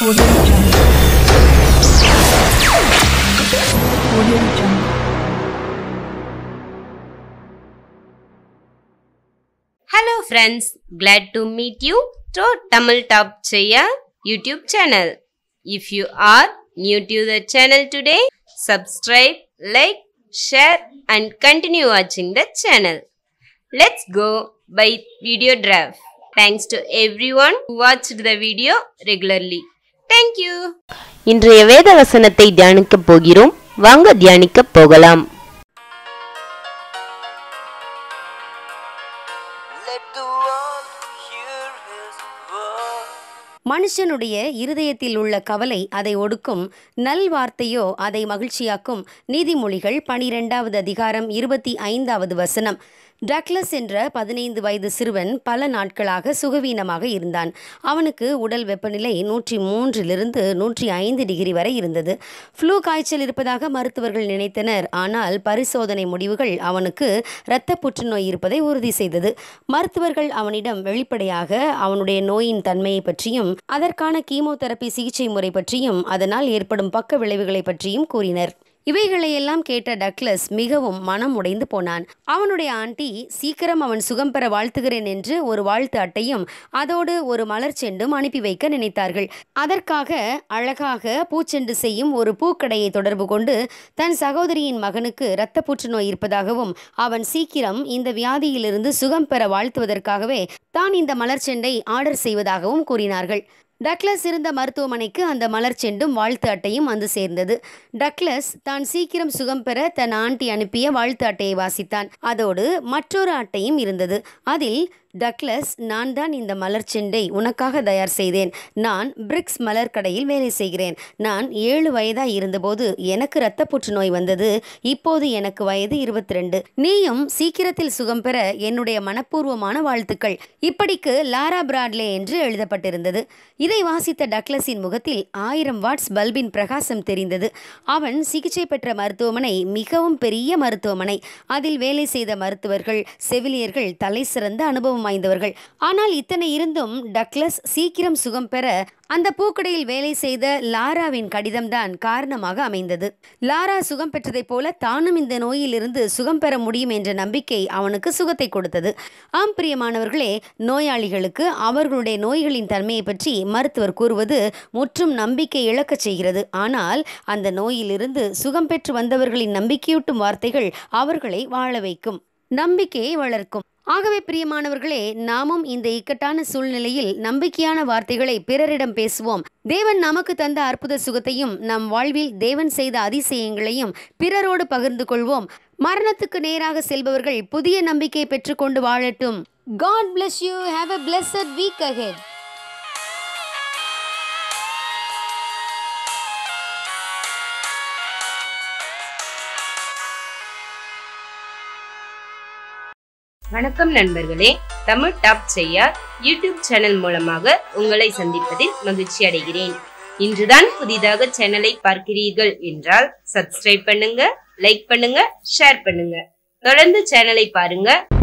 Audio Jungle. Audio Jungle. Hello friends, glad to meet you to Tamil Top Chaya YouTube channel. If you are new to the channel today, subscribe, like, share and continue watching the channel. Let's go by video draft. Thanks to everyone who watched the video regularly. Thank you. இன்றைய வேத வசனத்தை தியானிக்கப் போகிறோம் வாங்க தியானிக்கப் போகலாம் Let the world hear his word. மனுஷனுடைய இருதயத்தில் உள்ள கவலை அதை ஒடுக்கும் நல்வார்த்தையோ அதை மகிழ்ச்சியாக்கும் நீதிமொழிகள் பனிரெண்டாவது அதிகாரம் இருபத்தி ஐந்தாவது வசனம் டக்ளஸ் என்ற பதினைந்து வயது சிறுவன் பல நாட்களாக சுகவீனமாக இருந்தான் அவனுக்கு உடல் வெப்பநிலை நூற்றி மூன்றிலிருந்து நூற்றி ஐந்து டிகிரி வரை இருந்தது ஃப்ளூ காய்ச்சல் இருப்பதாக மருத்துவர்கள் நினைத்தனர் ஆனால் பரிசோதனை முடிவுகள் அவனுக்கு இரத்த புற்றுநோய் இருப்பதை உறுதி செய்தது மருத்துவர்கள் அவனிடம் வெளிப்படையாக அவனுடைய நோயின் தன்மையை பற்றியும் அதற்கான கீமோதெரபி சிகிச்சை முறை பற்றியும் அதனால் ஏற்படும் பக்க விளைவுகளை பற்றியும் கூறினர் இவைகளையெல்லாம் கேட்ட டக்ளஸ் மிகவும் மனம் உடைந்து போனான் அவனுடைய ஆண்டி சீக்கிரம் அவன் சுகம் பெற வாழ்த்துகிறேன் என்று ஒரு வாழ்த்து அட்டையும் அதோடு ஒரு மலர் செண்டும் அனுப்பி வைக்க நினைத்தார்கள் அதற்காக அழகாக பூச்செண்டு செய்யும் ஒரு பூக்கடையை தொடர்பு கொண்டு தன் சகோதரியின் மகனுக்கு இரத்த புற்றுநோய் இருப்பதாகவும் அவன் சீக்கிரம் இந்த வியாதியிலிருந்து சுகம் பெற வாழ்த்துவதற்காகவே தான் இந்த மலர் செண்டை ஆர்டர் செய்வதாகவும் கூறினார்கள் டக்ளஸ் இருந்த மருத்துவமனைக்கு அந்த மலர் செண்டும் வாழ்த்து அட்டையும் வந்து சேர்ந்தது டக்ளஸ் தான் சீக்கிரம் சுகம் பெற தன் ஆண்டி அனுப்பிய வாழ்த்து அட்டையை வாசித்தான் அதோடு மற்றொரு அட்டையும் இருந்தது அதில் டக்ளஸ் நான் தான் இந்த மலர் செண்டை உனக்காக தயார் செய்தேன் நான் பிரிக்ஸ் மலர் கடையில் வேலை செய்கிறேன் நான் ஏழு வயதாய் இருந்தபோது எனக்கு இரத்த புற்றுநோய் வந்தது இப்போது எனக்கு வயது இருபத்தி ரெண்டு நீயும் சீக்கிரத்தில் சுகம் பெற என்னுடைய மனப்பூர்வமான வாழ்த்துக்கள் இப்படிக்கு லாரா பிராட்லே என்று எழுதப்பட்டிருந்தது இதை வாசித்த டக்ளஸின் முகத்தில் ஆயிரம் வாட்ஸ் பல்பின் பிரகாசம் தெரிந்தது அவன் சிகிச்சை பெற்ற மருத்துவமனை மிகவும் பெரிய மருத்துவமனை அதில் வேலை செய்த மருத்துவர்கள் செவிலியர்கள் தலை சிறந்த அனுபவம் வாய்ந்தவர்கள் ஆனால் இத்தனை இருந்தும் டக்ளஸ் சீக்கிரம் சுகம் பெற அந்த பூக்கடையில் வேலை செய்த லாராவின் கடிதம்தான் காரணமாக அமைந்தது லாரா சுகம் பெற்றதைப் போல தானும் இந்த நோயிலிருந்து சுகம் பெற முடியும் என்ற நம்பிக்கை அவனுக்கு சுகத்தை கொடுத்தது ஆம் பிரியமானவர்களே நோயாளிகளுக்கு அவர்களுடைய நோய்களின் தன்மையை பற்றி மருத்துவர் கூறுவது முற்றும் நம்பிக்கை இழக்கச் செய்கிறது ஆனால் அந்த நோயிலிருந்து சுகம் பெற்று வந்தவர்களின் நம்பிக்கையூட்டும் வார்த்தைகள் அவர்களை வாழ வைக்கும் நம்பிக்கையை வளர்க்கும் ஆகவே பிரியமானவர்களே நாமும் இந்த இக்கட்டான சூழ்நிலையில் நம்பிக்கையான வார்த்தைகளை பிறரிடம் பேசுவோம் தேவன் நமக்கு தந்த அற்புத சுகத்தையும் நம் வாழ்வில் தேவன் செய்த அதிசயங்களையும் பிறரோடு பகிர்ந்து கொள்வோம் மரணத்துக்கு நேராக செல்பவர்கள் புதிய நம்பிக்கை பெற்றுக்கொண்டு வாழட்டும் God bless you have a blessed week ahead வணக்கம் நண்பர்களே தமிழ் டாப் செய்ய யூடியூப் சேனல் மூலமாக உங்களை சந்திப்பதில் மகிழ்ச்சி அடைகிறேன் இன்றுதான் புதிதாக சேனலை பார்க்கிறீர்கள் என்றால் சப்ஸ்கிரைப் பண்ணுங்க லைக் பண்ணுங்க ஷேர் பண்ணுங்க தொடர்ந்து சேனலை பாருங்க